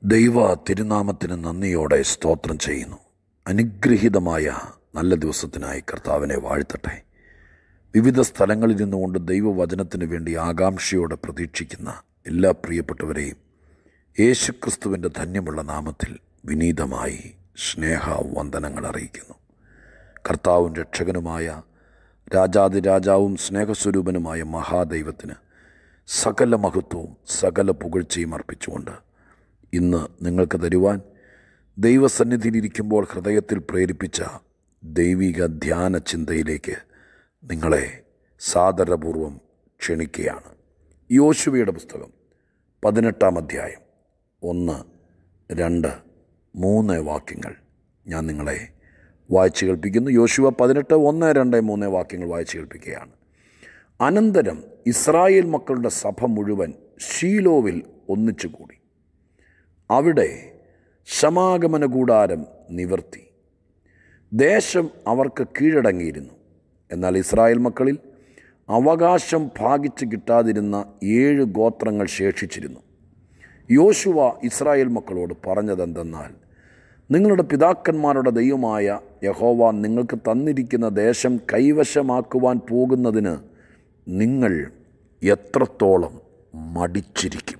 ദൈവ തിരുനാമത്തിന് നന്ദിയോടെ സ്തോത്രം ചെയ്യുന്നു അനുഗ്രഹീതമായ നല്ല ദിവസത്തിനായി കർത്താവിനെ വാഴ്ത്തട്ടെ വിവിധ സ്ഥലങ്ങളിൽ നിന്നുകൊണ്ട് ദൈവവചനത്തിന് വേണ്ടി ആകാംക്ഷയോടെ പ്രതീക്ഷിക്കുന്ന എല്ലാ പ്രിയപ്പെട്ടവരെയും യേശുക്രിസ്തുവിൻ്റെ ധന്യമുള്ള നാമത്തിൽ വിനീതമായി സ്നേഹ വന്ദനങ്ങൾ അറിയിക്കുന്നു കർത്താവും രക്ഷകനുമായ രാജാതിരാജാവും സ്നേഹസ്വരൂപനുമായ മഹാദൈവത്തിന് സകല മഹത്വവും സകല പുകഴ്ചയും അർപ്പിച്ചുകൊണ്ട് ഇന്ന് നിങ്ങൾക്ക് തരുവാൻ ദൈവസന്നിധിയിലിരിക്കുമ്പോൾ ഹൃദയത്തിൽ പ്രേരിപ്പിച്ച ദൈവിക ധ്യാന ചിന്തയിലേക്ക് നിങ്ങളെ സാദരപൂർവം ക്ഷണിക്കുകയാണ് യോശുവയുടെ പുസ്തകം പതിനെട്ടാം അധ്യായം ഒന്ന് രണ്ട് മൂന്ന് വാക്യങ്ങൾ ഞാൻ നിങ്ങളെ വായിച്ചു കേൾപ്പിക്കുന്നു യോശുവ പതിനെട്ട് ഒന്ന് രണ്ട് മൂന്ന് വാക്യങ്ങൾ വായിച്ചു കേൾപ്പിക്കുകയാണ് അനന്തരം ഇസ്രായേൽ മക്കളുടെ സഭ മുഴുവൻ ഷീലോവിൽ ഒന്നിച്ചുകൂടി അവിടെ സമാഗമന കൂടാരം നിവർത്തി ദേശം അവർക്ക് കീഴടങ്ങിയിരുന്നു എന്നാൽ ഇസ്രായേൽ മക്കളിൽ അവകാശം ഭാഗിച്ച് കിട്ടാതിരുന്ന ഏഴ് ഗോത്രങ്ങൾ ശേഷിച്ചിരുന്നു യോശുവ ഇസ്രായേൽ മക്കളോട് പറഞ്ഞതെന്തെന്നാൽ നിങ്ങളുടെ പിതാക്കന്മാരുടെ ദൈവമായ യഹോവ നിങ്ങൾക്ക് തന്നിരിക്കുന്ന ദേശം കൈവശമാക്കുവാൻ പോകുന്നതിന് നിങ്ങൾ എത്രത്തോളം മടിച്ചിരിക്കും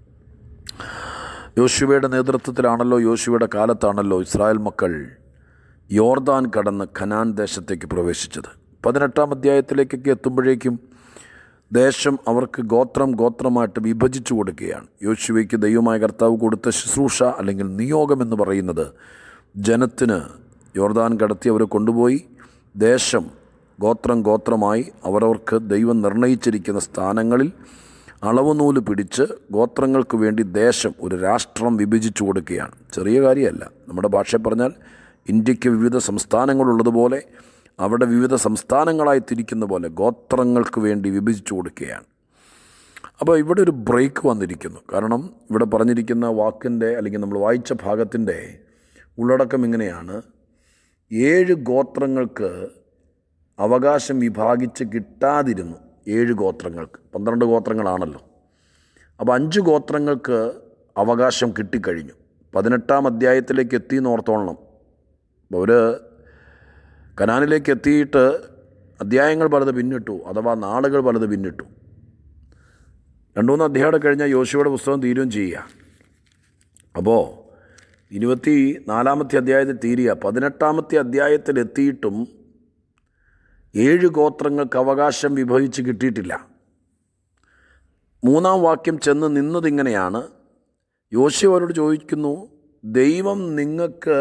യോശുവയുടെ നേതൃത്വത്തിലാണല്ലോ യോശുവയുടെ കാലത്താണല്ലോ ഇസ്രായേൽ മക്കൾ യോർദാൻ കടന്ന് ഖനാൻ ദേശത്തേക്ക് പ്രവേശിച്ചത് പതിനെട്ടാം അധ്യായത്തിലേക്കൊക്കെ എത്തുമ്പോഴേക്കും ദേശം അവർക്ക് ഗോത്രം ഗോത്രമായിട്ട് വിഭജിച്ചു കൊടുക്കുകയാണ് യോശുവയ്ക്ക് ദൈവമായ കർത്താവ് കൊടുത്ത ശുശ്രൂഷ അല്ലെങ്കിൽ നിയോഗം എന്ന് പറയുന്നത് ജനത്തിന് യോർദാൻ കടത്തി അവരെ കൊണ്ടുപോയി ദേശം ഗോത്രം ഗോത്രമായി അവരവർക്ക് ദൈവം നിർണയിച്ചിരിക്കുന്ന സ്ഥാനങ്ങളിൽ അളവ് നൂല് പിടിച്ച് ഗോത്രങ്ങൾക്ക് വേണ്ടി ദേശം ഒരു രാഷ്ട്രം വിഭജിച്ചു കൊടുക്കുകയാണ് ചെറിയ കാര്യമല്ല നമ്മുടെ ഭാഷയിൽ പറഞ്ഞാൽ ഇന്ത്യക്ക് വിവിധ സംസ്ഥാനങ്ങളുള്ളതുപോലെ അവിടെ വിവിധ സംസ്ഥാനങ്ങളായി തിരിക്കുന്ന പോലെ ഗോത്രങ്ങൾക്ക് വേണ്ടി വിഭജിച്ചു കൊടുക്കുകയാണ് അപ്പോൾ ഇവിടെ ഒരു ബ്രേക്ക് വന്നിരിക്കുന്നു കാരണം ഇവിടെ പറഞ്ഞിരിക്കുന്ന വാക്കിൻ്റെ അല്ലെങ്കിൽ നമ്മൾ വായിച്ച ഭാഗത്തിൻ്റെ ഉള്ളടക്കം ഇങ്ങനെയാണ് ഏഴ് ഗോത്രങ്ങൾക്ക് അവകാശം വിഭാഗിച്ച് കിട്ടാതിരുന്നു ഏഴ് ഗോത്രങ്ങൾക്ക് പന്ത്രണ്ട് ഗോത്രങ്ങളാണല്ലോ അപ്പോൾ അഞ്ച് ഗോത്രങ്ങൾക്ക് അവകാശം കിട്ടിക്കഴിഞ്ഞു പതിനെട്ടാം അധ്യായത്തിലേക്ക് എത്തി എന്ന് ഓർത്തോളണം അവർ കനാനിലേക്ക് എത്തിയിട്ട് അധ്യായങ്ങൾ പലത് പിന്നിട്ടു അഥവാ നാളുകൾ പലത് പിന്നിട്ടു രണ്ടു മൂന്ന് അധ്യായം കഴിഞ്ഞാൽ യോശുവയുടെ പുസ്തകം തീരുകയും ചെയ്യുക അപ്പോൾ ഇരുപത്തി നാലാമത്തെ അധ്യായത്തിൽ തീരുക പതിനെട്ടാമത്തെ അധ്യായത്തിൽ എത്തിയിട്ടും ഏഴ് ഗോത്രങ്ങൾക്ക് അവകാശം വിഭജിച്ച് കിട്ടിയിട്ടില്ല മൂന്നാം വാക്യം ചെന്ന് നിന്നതിങ്ങനെയാണ് യോശു അവരോട് ചോദിക്കുന്നു ദൈവം നിങ്ങൾക്ക്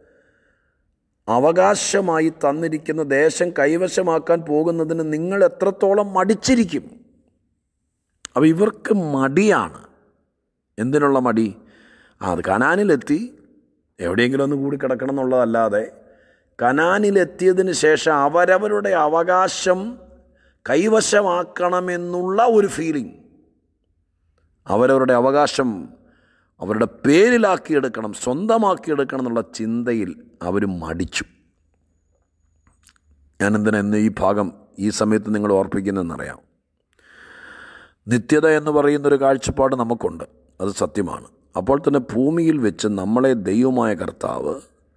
അവകാശമായി തന്നിരിക്കുന്ന ദേശം കൈവശമാക്കാൻ പോകുന്നതിന് നിങ്ങൾ എത്രത്തോളം മടിച്ചിരിക്കും അപ്പോൾ ഇവർക്ക് മടിയാണ് എന്തിനുള്ള മടി ആ അത് കനാനിലെത്തി എവിടെയെങ്കിലും ഒന്ന് കൂടി കിടക്കണം എന്നുള്ളതല്ലാതെ കനാനിലെത്തിയതിന് ശേഷം അവരവരുടെ അവകാശം കൈവശമാക്കണമെന്നുള്ള ഒരു ഫീലിംഗ് അവരവരുടെ അവകാശം അവരുടെ പേരിലാക്കിയെടുക്കണം സ്വന്തമാക്കിയെടുക്കണം എന്നുള്ള ചിന്തയിൽ അവർ മടിച്ചു ഞാനെന്തിനാ ഇന്ന് ഈ ഭാഗം ഈ സമയത്ത് നിങ്ങൾ ഓർപ്പിക്കുന്നതെന്നറിയാം നിത്യത എന്ന് പറയുന്നൊരു കാഴ്ചപ്പാട് നമുക്കുണ്ട് അത് സത്യമാണ് അപ്പോൾ തന്നെ ഭൂമിയിൽ വെച്ച് നമ്മളെ ദൈവമായ കർത്താവ്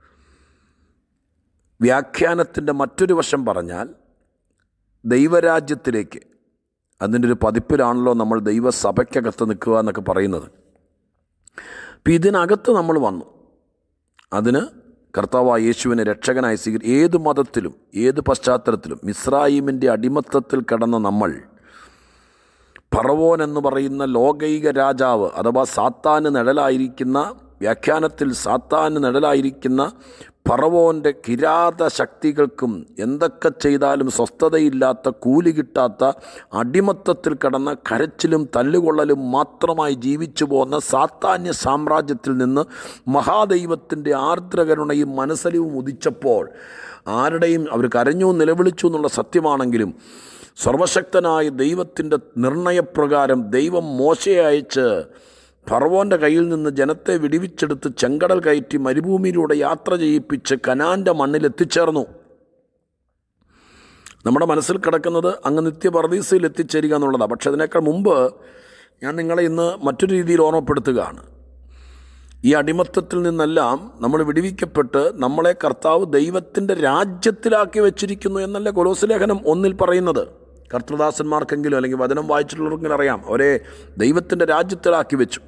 വ്യാഖ്യാനത്തിൻ്റെ മറ്റൊരു വശം പറഞ്ഞാൽ ദൈവരാജ്യത്തിലേക്ക് അതിൻ്റെ ഒരു പതിപ്പിലാണല്ലോ നമ്മൾ ദൈവസഭയ്ക്കകത്ത് നിൽക്കുക എന്നൊക്കെ പറയുന്നത് അപ്പം ഇതിനകത്ത് നമ്മൾ വന്നു അതിന് കർത്താവായ യേശുവിനെ രക്ഷകനായി സ്വീകരി ഏത് മതത്തിലും ഏത് പശ്ചാത്തലത്തിലും മിസ്രായിമിൻ്റെ അടിമത്തത്തിൽ കിടന്ന നമ്മൾ ഫറവോൻ എന്ന് പറയുന്ന ലോകൈക രാജാവ് അഥവാ സാത്താന് നിഴലായിരിക്കുന്ന വ്യാഖ്യാനത്തിൽ സാത്താന് നിഴലായിരിക്കുന്ന ഫറവോൻ്റെ കിരാത ശക്തികൾക്കും എന്തൊക്കെ ചെയ്താലും സ്വസ്ഥതയില്ലാത്ത കൂലി കിട്ടാത്ത അടിമത്തത്തിൽ കിടന്ന കരച്ചിലും തല്ലുകൊള്ളലും മാത്രമായി ജീവിച്ചു പോന്ന സാത്താന്യ സാമ്രാജ്യത്തിൽ നിന്ന് മഹാദൈവത്തിൻ്റെ ആർദ്രകരുണയും മനസ്സലിവും ഉദിച്ചപ്പോൾ ആരുടെയും അവർ കരഞ്ഞു നിലവിളിച്ചു എന്നുള്ള സത്യമാണെങ്കിലും സർവശക്തനായ ദൈവത്തിൻ്റെ നിർണയപ്രകാരം ദൈവം മോശയെ അയച്ച് ഫറവോൻ്റെ കയ്യിൽ നിന്ന് ജനത്തെ വിടിവിച്ചെടുത്ത് ചെങ്കടൽ കയറ്റി മരുഭൂമിയിലൂടെ യാത്ര ചെയ്യിപ്പിച്ച് കനാൻ്റെ മണ്ണിൽ എത്തിച്ചേർന്നു നമ്മുടെ മനസ്സിൽ കിടക്കുന്നത് അങ്ങ് നിത്യപർദീസയിൽ എത്തിച്ചേരുക എന്നുള്ളതാണ് പക്ഷെ അതിനേക്കാൾ മുമ്പ് ഞാൻ നിങ്ങളെ ഇന്ന് മറ്റൊരു രീതിയിൽ ഓർമ്മപ്പെടുത്തുകയാണ് ഈ അടിമത്തത്തിൽ നിന്നെല്ലാം നമ്മൾ വിടുവിക്കപ്പെട്ട് നമ്മളെ കർത്താവ് ദൈവത്തിൻ്റെ രാജ്യത്തിലാക്കി വെച്ചിരിക്കുന്നു എന്നല്ല കൊലോസ് ലേഖനം ഒന്നിൽ പറയുന്നത് കർത്തൃദാസന്മാർക്കെങ്കിലും അല്ലെങ്കിൽ വചനം വായിച്ചിട്ടുള്ളവർക്കെങ്കിലും അറിയാം അവരെ ദൈവത്തിൻ്റെ രാജ്യത്തിലാക്കി വെച്ചു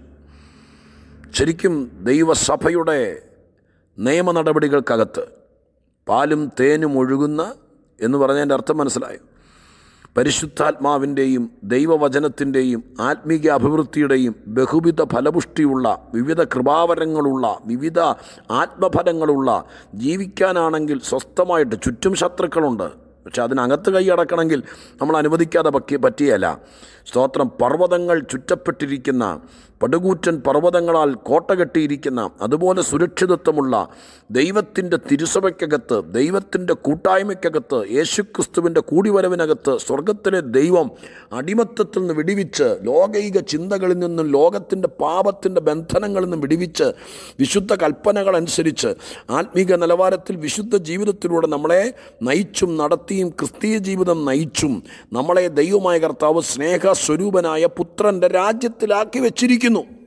ശരിക്കും ദൈവസഭയുടെ നിയമ നടപടികൾക്കകത്ത് പാലും തേനും ഒഴുകുന്ന എന്ന് പറഞ്ഞതിൻ്റെ അർത്ഥം മനസ്സിലായോ പരിശുദ്ധാത്മാവിൻ്റെയും ദൈവവചനത്തിൻ്റെയും ആത്മീക അഭിവൃദ്ധിയുടെയും ബഹുവിധ ഫലപുഷ്ടിയുള്ള വിവിധ കൃപാവരങ്ങളുള്ള വിവിധ ആത്മഫലങ്ങളുള്ള ജീവിക്കാനാണെങ്കിൽ സ്വസ്ഥമായിട്ട് ചുറ്റും ശത്രുക്കളുണ്ട് പക്ഷെ അതിനകത്ത് കൈയടക്കണമെങ്കിൽ നമ്മൾ അനുവദിക്കാതെ പറ്റി പറ്റിയല്ല സ്തോത്രം പർവ്വതങ്ങൾ ചുറ്റപ്പെട്ടിരിക്കുന്ന പടുകൂറ്റൻ പർവ്വതങ്ങളാൽ കോട്ട കെട്ടിയിരിക്കുന്ന അതുപോലെ സുരക്ഷിതത്വമുള്ള ദൈവത്തിൻ്റെ തിരുസഭയ്ക്കകത്ത് ദൈവത്തിൻ്റെ കൂട്ടായ്മയ്ക്കകത്ത് യേശുക്രിസ്തുവിൻ്റെ കൂടിവരവിനകത്ത് സ്വർഗത്തിലെ ദൈവം അടിമത്തത്തിൽ നിന്ന് വിടിവിച്ച് ലോകൈക ചിന്തകളിൽ നിന്നും ലോകത്തിൻ്റെ പാപത്തിൻ്റെ ബന്ധനങ്ങളിൽ നിന്നും വിടിവിച്ച് വിശുദ്ധ കൽപ്പനകളനുസരിച്ച് ആത്മീക നിലവാരത്തിൽ വിശുദ്ധ ജീവിതത്തിലൂടെ നമ്മളെ നയിച്ചും നടത്തിയും ക്രിസ്തീയ ജീവിതം നയിച്ചും നമ്മളെ ദൈവമായ കർത്താവ് സ്നേഹസ്വരൂപനായ പുത്രൻ്റെ രാജ്യത്തിലാക്കി വെച്ചിരിക്കുന്നു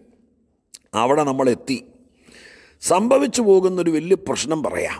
അവിടെ നമ്മൾ എത്തി സംഭവിച്ചു പോകുന്നൊരു വലിയ പ്രശ്നം പറയാം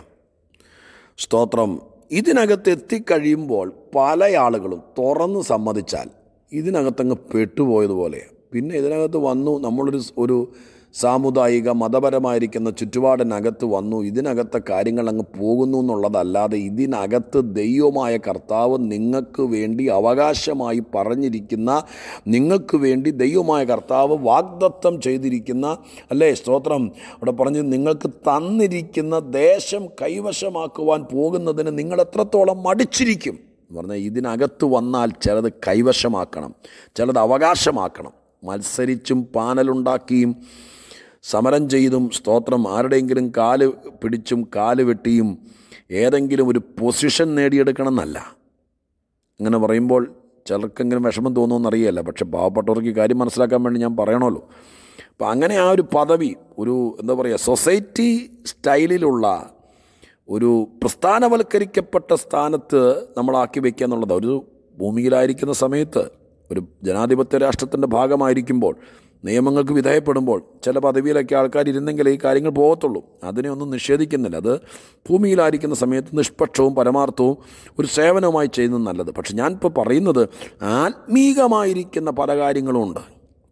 സ്തോത്രം ഇതിനകത്ത് എത്തിക്കഴിയുമ്പോൾ പല ആളുകളും തുറന്ന് സമ്മതിച്ചാൽ ഇതിനകത്തങ്ങ് പെട്ടുപോയതുപോലെ പിന്നെ ഇതിനകത്ത് വന്നു നമ്മളൊരു ഒരു സാമുദായിക മതപരമായിരിക്കുന്ന ചുറ്റുപാടിനകത്ത് വന്നു ഇതിനകത്തെ കാര്യങ്ങൾ അങ്ങ് പോകുന്നു എന്നുള്ളതല്ലാതെ ഇതിനകത്ത് ദൈവമായ കർത്താവ് നിങ്ങൾക്ക് വേണ്ടി അവകാശമായി പറഞ്ഞിരിക്കുന്ന നിങ്ങൾക്ക് വേണ്ടി ദൈവമായ കർത്താവ് വാഗ്ദത്തം ചെയ്തിരിക്കുന്ന അല്ലേ സ്തോത്രം അവിടെ പറഞ്ഞ് നിങ്ങൾക്ക് തന്നിരിക്കുന്ന ദേശം കൈവശമാക്കുവാൻ പോകുന്നതിന് നിങ്ങൾ എത്രത്തോളം മടിച്ചിരിക്കും എന്ന് പറഞ്ഞാൽ ഇതിനകത്ത് വന്നാൽ ചിലത് കൈവശമാക്കണം ചിലത് അവകാശമാക്കണം മത്സരിച്ചും പാനലുണ്ടാക്കിയും സമരം ചെയ്തും സ്തോത്രം ആരുടെയെങ്കിലും കാല് പിടിച്ചും കാല് വെട്ടിയും ഏതെങ്കിലും ഒരു പൊസിഷൻ നേടിയെടുക്കണം എന്നല്ല അങ്ങനെ പറയുമ്പോൾ ചിലർക്കെങ്കിലും വിഷമം തോന്നുമെന്നറിയില്ല പക്ഷെ പാവപ്പെട്ടവർക്ക് ഈ കാര്യം മനസ്സിലാക്കാൻ വേണ്ടി ഞാൻ പറയണമല്ലോ അപ്പം അങ്ങനെ ആ ഒരു പദവി ഒരു എന്താ പറയുക സൊസൈറ്റി സ്റ്റൈലിലുള്ള ഒരു പ്രസ്ഥാനവൽക്കരിക്കപ്പെട്ട സ്ഥാനത്ത് നമ്മളാക്കി വയ്ക്കുക എന്നുള്ളത് ഒരു ഭൂമിയിലായിരിക്കുന്ന സമയത്ത് ഒരു ജനാധിപത്യ രാഷ്ട്രത്തിൻ്റെ ഭാഗമായിരിക്കുമ്പോൾ നിയമങ്ങൾക്ക് വിധേയപ്പെടുമ്പോൾ ചില പദവിയിലൊക്കെ ആൾക്കാർ ഇരുന്നെങ്കിൽ ഈ കാര്യങ്ങൾ പോകത്തുള്ളൂ അതിനെ ഒന്നും നിഷേധിക്കുന്നില്ല അത് ഭൂമിയിലായിരിക്കുന്ന സമയത്ത് നിഷ്പക്ഷവും പരമാർത്ഥവും ഒരു സേവനവുമായി ചെയ്യുന്നത് നല്ലത് പക്ഷെ ഞാനിപ്പോൾ പറയുന്നത് ആത്മീകമായിരിക്കുന്ന പല കാര്യങ്ങളും ഉണ്ട്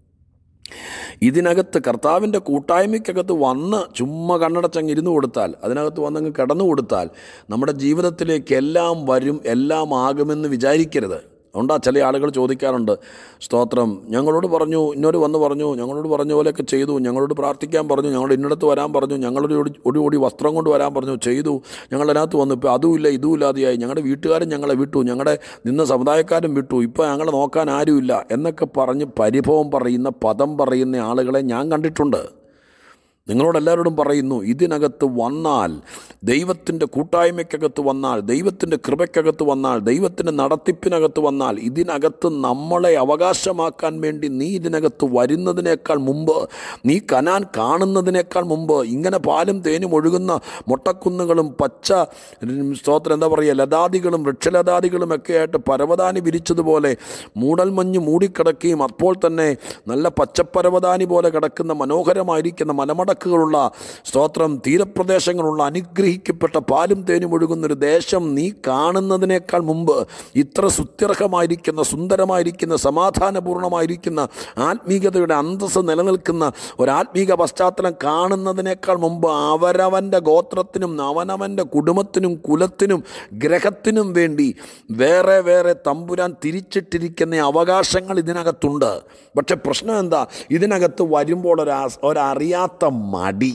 ഇതിനകത്ത് കർത്താവിൻ്റെ കൂട്ടായ്മയ്ക്കകത്ത് വന്ന് ചുമ്മാ കണ്ണടച്ചങ്ങ് ഇരുന്ന് കൊടുത്താൽ അതിനകത്ത് വന്നങ്ങ് കിടന്നു കൊടുത്താൽ നമ്മുടെ ജീവിതത്തിലേക്ക് എല്ലാം വരും എല്ലാം ആകുമെന്ന് വിചാരിക്കരുത് അതുകൊണ്ടാ ചില ആളുകൾ ചോദിക്കാറുണ്ട് സ്തോത്രം ഞങ്ങളോട് പറഞ്ഞു ഇന്നോട് വന്ന് പറഞ്ഞു ഞങ്ങളോട് പറഞ്ഞ പോലെയൊക്കെ ചെയ്തു ഞങ്ങളോട് പ്രാർത്ഥിക്കാൻ പറഞ്ഞു ഞങ്ങളുടെ ഇന്നടത്ത് വരാൻ പറഞ്ഞു ഞങ്ങളൊരു ഒരു ഒരു ഓടി വസ്ത്രം കൊണ്ട് വരാൻ പറഞ്ഞു ചെയ്തു ഞങ്ങളതിനകത്ത് വന്നു ഇപ്പോൾ അതുമില്ല ഇതും ഇല്ലാതെയായി ഞങ്ങളുടെ വീട്ടുകാരും ഞങ്ങളെ വിട്ടു ഞങ്ങളുടെ നിന്ന സമുദായക്കാരും വിട്ടു ഇപ്പോൾ ഞങ്ങളെ നോക്കാൻ ആരുമില്ല എന്നൊക്കെ പറഞ്ഞ് പരിഭവം പറയുന്ന പദം പറയുന്ന ആളുകളെ ഞാൻ കണ്ടിട്ടുണ്ട് നിങ്ങളോടെല്ലാവരോടും പറയുന്നു ഇതിനകത്ത് വന്നാൽ ദൈവത്തിൻ്റെ കൂട്ടായ്മയ്ക്കകത്ത് വന്നാൽ ദൈവത്തിൻ്റെ കൃപയ്ക്കകത്ത് വന്നാൽ ദൈവത്തിൻ്റെ നടത്തിപ്പിനകത്ത് വന്നാൽ ഇതിനകത്ത് നമ്മളെ അവകാശമാക്കാൻ വേണ്ടി നീ ഇതിനകത്ത് വരുന്നതിനേക്കാൾ മുമ്പ് നീ കനാൻ കാണുന്നതിനേക്കാൾ മുമ്പ് ഇങ്ങനെ പാലും തേനും ഒഴുകുന്ന മൊട്ടക്കുന്നുകളും പച്ച സ്തോത്രം എന്താ പറയുക ലതാദികളും വൃക്ഷലതാദികളും ഒക്കെ ആയിട്ട് പരവതാനി വിരിച്ചതുപോലെ മൂടൽമഞ്ഞ് മൂടിക്കിടക്കുകയും അപ്പോൾ തന്നെ നല്ല പച്ചപ്പരവതാനി പോലെ കിടക്കുന്ന മനോഹരമായിരിക്കുന്ന മലമടക്കുകളുള്ള സ്തോത്രം തീരപ്രദേശങ്ങളുള്ള അനുഗ്രഹിക്കപ്പെട്ട പാലും തേനും ഒഴുകുന്നൊരു ദേശം നീ കാണുന്നതിനേക്കാൾ മുമ്പ് ഇത്ര സുത്യർഹമായിരിക്കുന്ന സുന്ദരമായിരിക്കുന്ന സമാധാനപൂർണമായിരിക്കുന്ന ആത്മീയതയുടെ അന്തസ് നിലനിൽക്കുന്ന ഒരാത്മീക പശ്ചാത്തലം കാണുന്നതിനേക്കാൾ മുമ്പ് അവരവൻ്റെ ഗോത്രത്തിനും അവനവൻ്റെ കുടുംബത്തിനും കുലത്തിനും ഗ്രഹത്തിനും വേണ്ടി വേറെ വേറെ തമ്പുരാൻ തിരിച്ചിട്ടിരിക്കുന്ന അവകാശങ്ങൾ ഇതിനകത്തുണ്ട് പക്ഷെ പ്രശ്നം എന്താ ഇതിനകത്ത് വരുമ്പോൾ ഒരാ ഒരറിയാത്ത മടി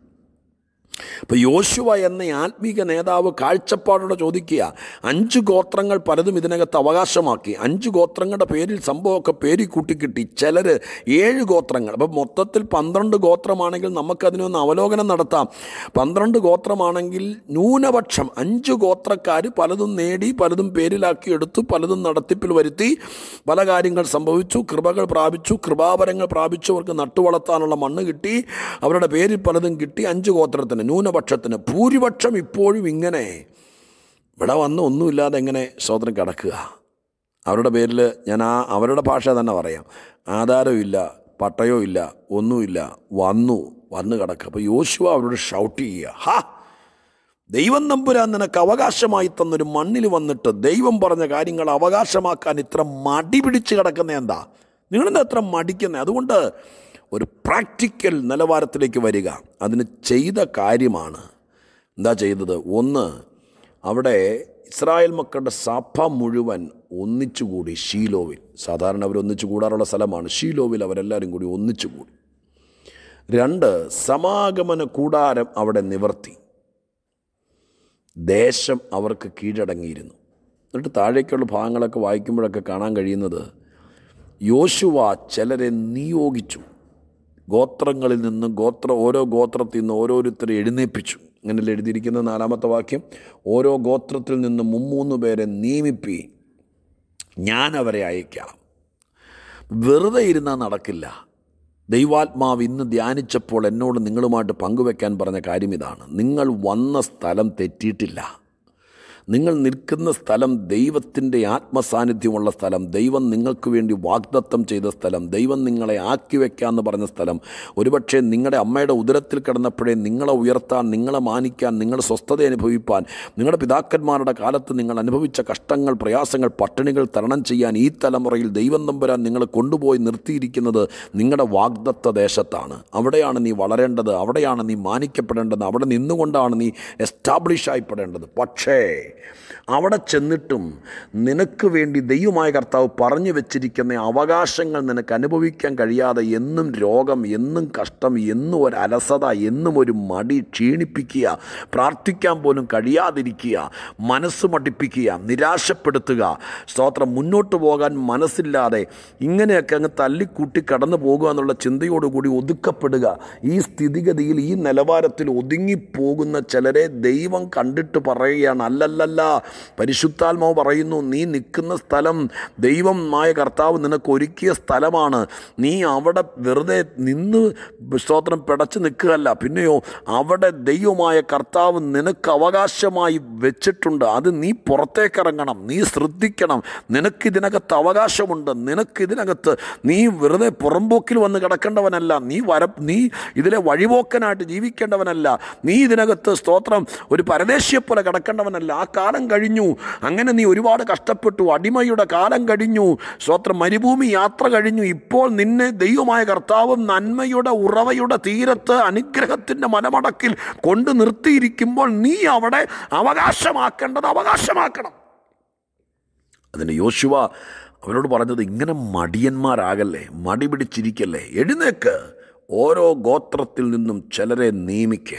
ഇപ്പം യോശുവ എന്ന ആത്മീക നേതാവ് കാഴ്ചപ്പാടോടെ ചോദിക്കുക അഞ്ച് ഗോത്രങ്ങൾ പലതും ഇതിനകത്ത് അവകാശമാക്കി അഞ്ച് ഗോത്രങ്ങളുടെ പേരിൽ സംഭവമൊക്കെ പേരി കൂട്ടിക്കിട്ടി ചിലർ ഏഴ് ഗോത്രങ്ങൾ അപ്പം മൊത്തത്തിൽ പന്ത്രണ്ട് ഗോത്രമാണെങ്കിൽ നമുക്കതിനൊന്ന് അവലോകനം നടത്താം പന്ത്രണ്ട് ഗോത്രമാണെങ്കിൽ ന്യൂനപക്ഷം അഞ്ച് ഗോത്രക്കാർ പലതും നേടി പലതും പേരിലാക്കി എടുത്തു പലതും നടത്തിപ്പിൽ വരുത്തി പല കാര്യങ്ങൾ സംഭവിച്ചു കൃപകൾ പ്രാപിച്ചു കൃപാവരങ്ങൾ പ്രാപിച്ചു അവർക്ക് നട്ടുവളർത്താനുള്ള മണ്ണ് കിട്ടി അവരുടെ പേരിൽ പലതും കിട്ടി അഞ്ച് ഗോത്രത്തിന് ന്യൂനപക്ഷത്തിന് ഭൂരിപക്ഷം ഇപ്പോഴും ഇങ്ങനെ ഇവിടെ വന്ന് ഒന്നുമില്ലാതെ എങ്ങനെ സ്വതന്ത്രം കിടക്കുക അവരുടെ പേരിൽ ഞാൻ ആ അവരുടെ ഭാഷ തന്നെ പറയാം ആധാരമില്ല പട്ടയോ ഇല്ല ഒന്നുമില്ല വന്നു വന്ന് കിടക്കുക അപ്പോൾ യോശുവ അവരോട് ഷൗട്ട് ചെയ്യുക ഹാ ദൈവം നമ്പുരാൻ നിനക്ക് അവകാശമായി തന്നൊരു മണ്ണിൽ വന്നിട്ട് ദൈവം പറഞ്ഞ കാര്യങ്ങൾ അവകാശമാക്കാൻ ഇത്ര മടി പിടിച്ച് കിടക്കുന്ന എന്താ നിങ്ങളെന്താ എത്ര മടിക്കുന്നത് അതുകൊണ്ട് ഒരു പ്രാക്ടിക്കൽ നിലവാരത്തിലേക്ക് വരിക അതിന് ചെയ്ത കാര്യമാണ് എന്താ ചെയ്തത് ഒന്ന് അവിടെ ഇസ്രായേൽ മക്കളുടെ സഭ മുഴുവൻ ഒന്നിച്ചുകൂടി ഷീലോവിൽ സാധാരണ അവർ ഒന്നിച്ചു കൂടാറുള്ള സ്ഥലമാണ് ഷീലോവിൽ അവരെല്ലാവരും കൂടി ഒന്നിച്ചുകൂടി രണ്ട് സമാഗമന കൂടാരം അവിടെ നിവർത്തി ദേശം അവർക്ക് കീഴടങ്ങിയിരുന്നു എന്നിട്ട് താഴേക്കുള്ള ഭാഗങ്ങളൊക്കെ വായിക്കുമ്പോഴൊക്കെ കാണാൻ കഴിയുന്നത് യോശുവ ചിലരെ നിയോഗിച്ചു ഗോത്രങ്ങളിൽ നിന്ന് ഗോത്ര ഓരോ ഗോത്രത്തിൽ നിന്ന് ഓരോരുത്തരെ എഴുന്നേൽപ്പിച്ചു അങ്ങനെ എഴുതിയിരിക്കുന്ന നാലാമത്തെ വാക്യം ഓരോ ഗോത്രത്തിൽ നിന്ന് മുമ്മൂന്ന് പേരെ നിയമിപ്പി ഞാൻ അവരെ അയക്കാം വെറുതെ ഇരുന്നാൽ നടക്കില്ല ദൈവാത്മാവ് ഇന്ന് ധ്യാനിച്ചപ്പോൾ എന്നോട് നിങ്ങളുമായിട്ട് പങ്കുവെക്കാൻ പറഞ്ഞ കാര്യം ഇതാണ് നിങ്ങൾ വന്ന സ്ഥലം തെറ്റിയിട്ടില്ല നിങ്ങൾ നിൽക്കുന്ന സ്ഥലം ദൈവത്തിൻ്റെ ആത്മസാന്നിധ്യമുള്ള സ്ഥലം ദൈവം നിങ്ങൾക്ക് വേണ്ടി വാഗ്ദത്തം ചെയ്ത സ്ഥലം ദൈവം നിങ്ങളെ ആക്കി വയ്ക്കാമെന്ന് പറഞ്ഞ സ്ഥലം ഒരുപക്ഷെ നിങ്ങളുടെ അമ്മയുടെ ഉദരത്തിൽ കിടന്നപ്പോഴേ നിങ്ങളെ ഉയർത്താൻ നിങ്ങളെ മാനിക്കാൻ നിങ്ങൾ സ്വസ്ഥത അനുഭവിപ്പാൻ നിങ്ങളുടെ പിതാക്കന്മാരുടെ കാലത്ത് നിങ്ങൾ അനുഭവിച്ച കഷ്ടങ്ങൾ പ്രയാസങ്ങൾ പട്ടിണികൾ തരണം ചെയ്യാൻ ഈ തലമുറയിൽ ദൈവം നമ്പുരാൻ നിങ്ങൾ കൊണ്ടുപോയി നിർത്തിയിരിക്കുന്നത് നിങ്ങളുടെ വാഗ്ദത്ത ദേശത്താണ് അവിടെയാണ് നീ വളരേണ്ടത് അവിടെയാണ് നീ മാനിക്കപ്പെടേണ്ടത് അവിടെ നിന്നുകൊണ്ടാണ് നീ എസ്റ്റാബ്ലിഷ് ആയിപ്പെടേണ്ടത് പക്ഷേ അവിടെ ചെന്നിട്ടും നിനക്ക് വേണ്ടി ദൈവമായ കർത്താവ് പറഞ്ഞു വെച്ചിരിക്കുന്ന അവകാശങ്ങൾ നിനക്ക് അനുഭവിക്കാൻ കഴിയാതെ എന്നും രോഗം എന്നും കഷ്ടം എന്നും ഒരു അലസത എന്നും ഒരു മടി ക്ഷീണിപ്പിക്കുക പ്രാർത്ഥിക്കാൻ പോലും കഴിയാതിരിക്കുക മനസ്സ് മടിപ്പിക്കുക നിരാശപ്പെടുത്തുക സ്തോത്രം മുന്നോട്ട് പോകാൻ മനസ്സില്ലാതെ ഇങ്ങനെയൊക്കെ അങ്ങ് തല്ലിക്കൂട്ടി കടന്നു പോകുക എന്നുള്ള ചിന്തയോടുകൂടി ഒതുക്കപ്പെടുക ഈ സ്ഥിതിഗതിയിൽ ഈ നിലവാരത്തിൽ ഒതുങ്ങിപ്പോകുന്ന ചിലരെ ദൈവം കണ്ടിട്ട് പറയുകയാണ് അല്ലല്ലല്ല പരിശുദ്ധാത്മാവ് പറയുന്നു നീ നിൽക്കുന്ന സ്ഥലം ദൈവമായ കർത്താവ് നിനക്ക് ഒരുക്കിയ സ്ഥലമാണ് നീ അവിടെ വെറുതെ നിന്ന് സ്തോത്രം പിടച്ച് നിൽക്കുകയല്ല പിന്നെയോ അവിടെ ദൈവമായ കർത്താവ് നിനക്ക് അവകാശമായി വെച്ചിട്ടുണ്ട് അത് നീ പുറത്തേക്കിറങ്ങണം നീ ശ്രദ്ധിക്കണം നിനക്ക് ഇതിനകത്ത് അവകാശമുണ്ട് നിനക്ക് ഇതിനകത്ത് നീ വെറുതെ പുറമ്പോക്കിൽ വന്ന് കിടക്കേണ്ടവനല്ല നീ വര നീ ഇതിലെ വഴിപോക്കനായിട്ട് ജീവിക്കേണ്ടവനല്ല നീ ഇതിനകത്ത് സ്തോത്രം ഒരു പരദേശിയെ പോലെ കിടക്കേണ്ടവനല്ല ആ കാലം കഴിഞ്ഞു അങ്ങനെ നീ ഒരുപാട് കഷ്ടപ്പെട്ടു അടിമയുടെ കാലം കഴിഞ്ഞു സ്തോത്രം മരുഭൂമി യാത്ര കഴിഞ്ഞു ഇപ്പോൾ നിന്നെ ദൈവമായ കർത്താവ് നന്മയുടെ ഉറവയുടെ തീരത്ത് അനുഗ്രഹത്തിൻ്റെ മലമടക്കിൽ കൊണ്ട് നിർത്തിയിരിക്കുമ്പോൾ നീ അവിടെ അവകാശമാക്കേണ്ടത് അവകാശമാക്കണം അതിന് യോശുവ അവരോട് പറഞ്ഞത് ഇങ്ങനെ മടിയന്മാരാകല്ലേ മടി പിടിച്ചിരിക്കല്ലേ എഴുന്നേക്ക് ഓരോ ഗോത്രത്തിൽ നിന്നും ചിലരെ നിയമിക്ക്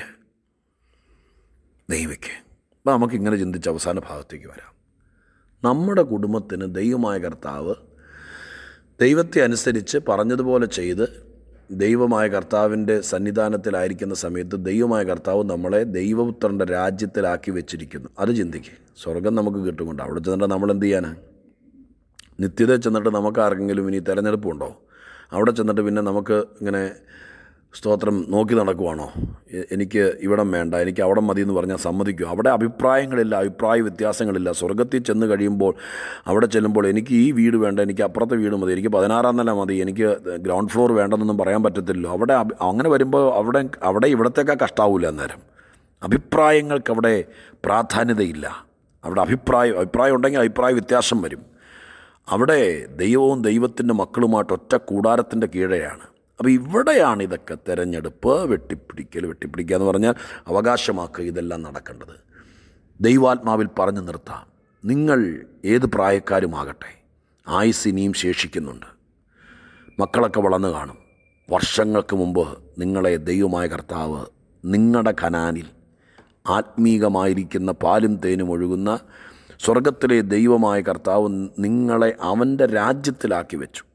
നിയമിക്ക് അപ്പം നമുക്കിങ്ങനെ ചിന്തിച്ച് അവസാന ഭാഗത്തേക്ക് വരാം നമ്മുടെ കുടുംബത്തിന് ദൈവമായ കർത്താവ് ദൈവത്തെ അനുസരിച്ച് പറഞ്ഞതുപോലെ ചെയ്ത് ദൈവമായ കർത്താവിൻ്റെ സന്നിധാനത്തിലായിരിക്കുന്ന സമയത്ത് ദൈവമായ കർത്താവ് നമ്മളെ ദൈവപുത്രൻ്റെ രാജ്യത്തിലാക്കി വെച്ചിരിക്കുന്നു അത് ചിന്തിക്കുക സ്വർഗം നമുക്ക് കിട്ടുമുണ്ട് അവിടെ ചെന്നിട്ട് നമ്മൾ എന്ത് ചെയ്യാനാണ് നിത്യത ചെന്നിട്ട് നമുക്ക് ആർക്കെങ്കിലും ഇനി തിരഞ്ഞെടുപ്പുണ്ടോ അവിടെ ചെന്നിട്ട് പിന്നെ നമുക്ക് ഇങ്ങനെ സ്തോത്രം നോക്കി നടക്കുവാണോ എ- എനിക്ക് ഇവിടം വേണ്ട എനിക്ക് അവിടെ മതി എന്ന് പറഞ്ഞാൽ സമ്മതിക്കും അവിടെ അഭിപ്രായങ്ങളില്ല അഭിപ്രായ വ്യത്യാസങ്ങളില്ല സ്വർഗത്തിൽ ചെന്ന് കഴിയുമ്പോൾ അവിടെ ചെല്ലുമ്പോൾ എനിക്ക് ഈ വീട് വേണ്ട എനിക്ക് അപ്പുറത്തെ വീട് മതി എനിക്ക് പതിനാറാം നില മതി എനിക്ക് ഗ്രൗണ്ട് ഫ്ലോർ വേണ്ടെന്നൊന്നും പറയാൻ പറ്റത്തില്ലല്ലോ അവിടെ അഭി- അങ്ങനെ വരുമ്പോൾ അവിടെ അവിടെ ഇവിടത്തേക്കാ കഷ്ടാവില്ല അന്നേരം അഭിപ്രായങ്ങൾക്ക് അവിടെ പ്രാധാന്യതയില്ല അവിടെ അഭിപ്രായം അഭിപ്രായം ഉണ്ടെങ്കിൽ അഭിപ്രായ വ്യത്യാസം വരും അവിടെ ദൈവവും ദൈവത്തിൻ്റെ മക്കളുമായിട്ട് ഒറ്റ കൂടാരത്തിൻ്റെ കീഴെയാണ് അപ്പോൾ ഇവിടെയാണ് ഇതൊക്കെ തിരഞ്ഞെടുപ്പ് വെട്ടിപ്പിടിക്കൽ വെട്ടിപ്പിടിക്കുക എന്ന് പറഞ്ഞാൽ അവകാശമാക്കുക ഇതെല്ലാം നടക്കേണ്ടത് ദൈവാത്മാവിൽ പറഞ്ഞു നിർത്താം നിങ്ങൾ ഏത് പ്രായക്കാരുമാകട്ടെ ആയുസ് ഇനിയും ശേഷിക്കുന്നുണ്ട് മക്കളൊക്കെ വളർന്നു കാണും വർഷങ്ങൾക്ക് മുമ്പ് നിങ്ങളെ ദൈവമായ കർത്താവ് നിങ്ങളുടെ കനാനിൽ ആത്മീകമായിരിക്കുന്ന പാലും തേനും ഒഴുകുന്ന സ്വർഗത്തിലെ ദൈവമായ കർത്താവ് നിങ്ങളെ അവൻ്റെ രാജ്യത്തിലാക്കി വെച്ചു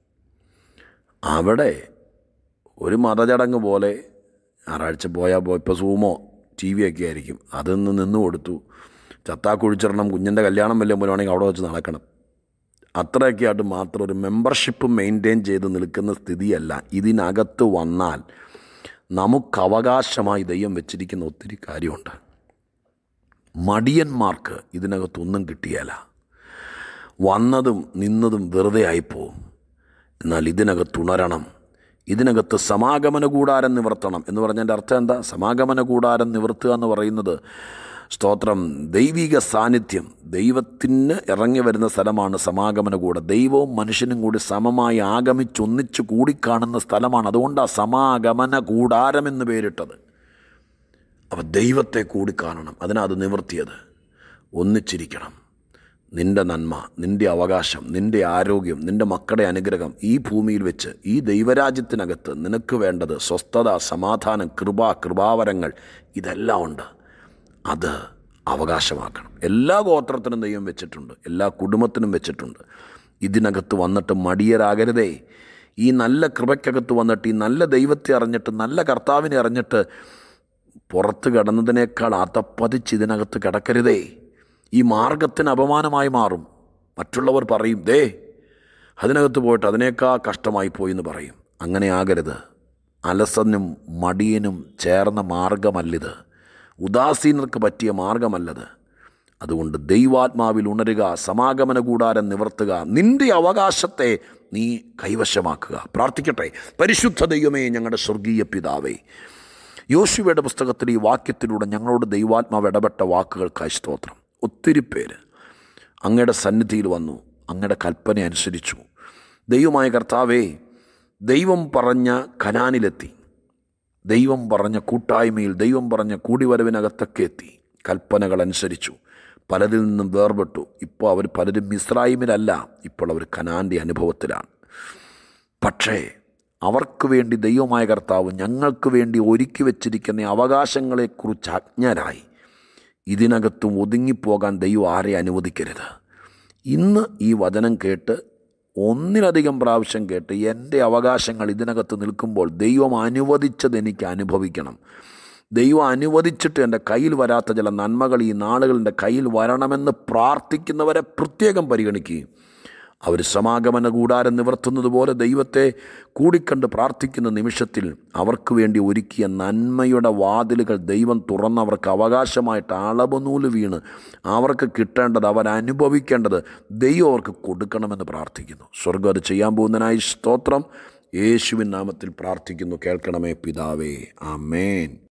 അവിടെ ഒരു മതചടങ്ങ് പോലെ ഞായറാഴ്ച പോയാൽ പോ ഇപ്പോൾ സൂമോ ടി വി ഒക്കെ ആയിരിക്കും അതൊന്ന് നിന്ന് കൊടുത്തു ചത്താ കുഴിച്ചിടണം കുഞ്ഞിൻ്റെ കല്യാണം വല്ലതും പോലുവാണെങ്കിൽ അവിടെ വെച്ച് നടക്കണം അത്രയൊക്കെ ആയിട്ട് മാത്രം ഒരു മെമ്പർഷിപ്പ് മെയിൻറ്റെയിൻ ചെയ്ത് നിൽക്കുന്ന സ്ഥിതിയല്ല ഇതിനകത്ത് വന്നാൽ നമുക്ക് അവകാശമായി ദൈവം വെച്ചിരിക്കുന്ന ഒത്തിരി കാര്യമുണ്ട് മടിയന്മാർക്ക് ഇതിനകത്തൊന്നും കിട്ടിയല്ല വന്നതും നിന്നതും വെറുതെ ആയിപ്പോവും എന്നാൽ ഇതിനകത്തുണരണം ഇതിനകത്ത് സമാഗമന കൂടാരം നിവർത്തണം എന്ന് പറഞ്ഞതിൻ്റെ അർത്ഥം എന്താ സമാഗമന കൂടാരം നിവർത്തുക എന്ന് പറയുന്നത് സ്തോത്രം ദൈവിക സാന്നിധ്യം ദൈവത്തിന് ഇറങ്ങി വരുന്ന സ്ഥലമാണ് സമാഗമന കൂട ദൈവവും മനുഷ്യനും കൂടി സമമായി ആഗമിച്ചൊന്നിച്ച് കൂടിക്കാണുന്ന സ്ഥലമാണ് അതുകൊണ്ടാണ് സമാഗമന കൂടാരം എന്ന് പേരിട്ടത് അപ്പം ദൈവത്തെ കൂടി കാണണം അതിനാ അത് നിവർത്തിയത് ഒന്നിച്ചിരിക്കണം നിൻ്റെ നന്മ നിൻ്റെ അവകാശം നിൻ്റെ ആരോഗ്യം നിൻ്റെ മക്കളുടെ അനുഗ്രഹം ഈ ഭൂമിയിൽ വെച്ച് ഈ ദൈവരാജ്യത്തിനകത്ത് നിനക്ക് വേണ്ടത് സ്വസ്ഥത സമാധാനം കൃപ കൃപാവരങ്ങൾ ഇതെല്ലാം ഉണ്ട് അത് അവകാശമാക്കണം എല്ലാ ഗോത്രത്തിനും ദൈവം വെച്ചിട്ടുണ്ട് എല്ലാ കുടുംബത്തിനും വെച്ചിട്ടുണ്ട് ഇതിനകത്ത് വന്നിട്ട് മടിയരാകരുതേ ഈ നല്ല കൃപയ്ക്കകത്ത് വന്നിട്ട് ഈ നല്ല ദൈവത്തെ അറിഞ്ഞിട്ട് നല്ല കർത്താവിനെ അറിഞ്ഞിട്ട് പുറത്ത് കിടന്നതിനേക്കാൾ അതപ്പതിച്ച് ഇതിനകത്ത് കിടക്കരുതേ ഈ മാർഗത്തിന് അപമാനമായി മാറും മറ്റുള്ളവർ പറയും ദേ അതിനകത്ത് പോയിട്ട് അതിനേക്കാൾ കഷ്ടമായി പോയി എന്ന് പറയും അങ്ങനെ ആകരുത് അലസനും മടിയനും ചേർന്ന മാർഗമല്ലിത് ഉദാസീനർക്ക് പറ്റിയ മാർഗമല്ലത് അതുകൊണ്ട് ദൈവാത്മാവിൽ ഉണരുക സമാഗമന കൂടാരം നിവർത്തുക നിന്റെ അവകാശത്തെ നീ കൈവശമാക്കുക പ്രാർത്ഥിക്കട്ടെ പരിശുദ്ധ ദൈവമേ ഞങ്ങളുടെ സ്വർഗീയ പിതാവേ യോശുവയുടെ പുസ്തകത്തിൽ ഈ വാക്യത്തിലൂടെ ഞങ്ങളോട് ദൈവാത്മാവ് ഇടപെട്ട വാക്കുകൾക്കായി സ്തോത്രം ഒത്തിരി പേര് അങ്ങയുടെ സന്നിധിയിൽ വന്നു അങ്ങയുടെ കൽപ്പന അനുസരിച്ചു ദൈവമായ കർത്താവേ ദൈവം പറഞ്ഞ കനാനിലെത്തി ദൈവം പറഞ്ഞ കൂട്ടായ്മയിൽ ദൈവം പറഞ്ഞ കൂടിവരവിനകത്തൊക്കെ എത്തി കൽപ്പനകൾ അനുസരിച്ചു പലരിൽ നിന്നും വേർപെട്ടു ഇപ്പോൾ അവർ പലരും മിസ്രൈമിലല്ല ഇപ്പോൾ അവർ കനാൻ്റെ അനുഭവത്തിലാണ് പക്ഷേ അവർക്ക് വേണ്ടി ദൈവമായ കർത്താവ് ഞങ്ങൾക്ക് വേണ്ടി ഒരുക്കി വച്ചിരിക്കുന്ന അവകാശങ്ങളെക്കുറിച്ച് അജ്ഞരായി ഇതിനകത്തും ഒതുങ്ങിപ്പോകാൻ ദൈവം ആരെ അനുവദിക്കരുത് ഇന്ന് ഈ വചനം കേട്ട് ഒന്നിലധികം പ്രാവശ്യം കേട്ട് എൻ്റെ അവകാശങ്ങൾ ഇതിനകത്ത് നിൽക്കുമ്പോൾ ദൈവം അനുവദിച്ചത് എനിക്ക് അനുഭവിക്കണം ദൈവം അനുവദിച്ചിട്ട് എൻ്റെ കയ്യിൽ വരാത്ത ചില നന്മകൾ ഈ നാളുകൾ എൻ്റെ കയ്യിൽ വരണമെന്ന് പ്രാർത്ഥിക്കുന്നവരെ പ്രത്യേകം പരിഗണിക്കുകയും അവർ സമാഗമന കൂടാരം നിവർത്തുന്നത് പോലെ ദൈവത്തെ കൂടിക്കണ്ട് പ്രാർത്ഥിക്കുന്ന നിമിഷത്തിൽ അവർക്ക് വേണ്ടി ഒരുക്കിയ നന്മയുടെ വാതിലുകൾ ദൈവം തുറന്ന് അവർക്ക് അവകാശമായിട്ട് അളവുനൂല് വീണ് അവർക്ക് കിട്ടേണ്ടത് അവരനുഭവിക്കേണ്ടത് ദൈവം അവർക്ക് കൊടുക്കണമെന്ന് പ്രാർത്ഥിക്കുന്നു സ്വർഗം അത് ചെയ്യാൻ പോകുന്നതിനായി സ്തോത്രം യേശുവിൻ നാമത്തിൽ പ്രാർത്ഥിക്കുന്നു കേൾക്കണമേ പിതാവേ ആമേൻ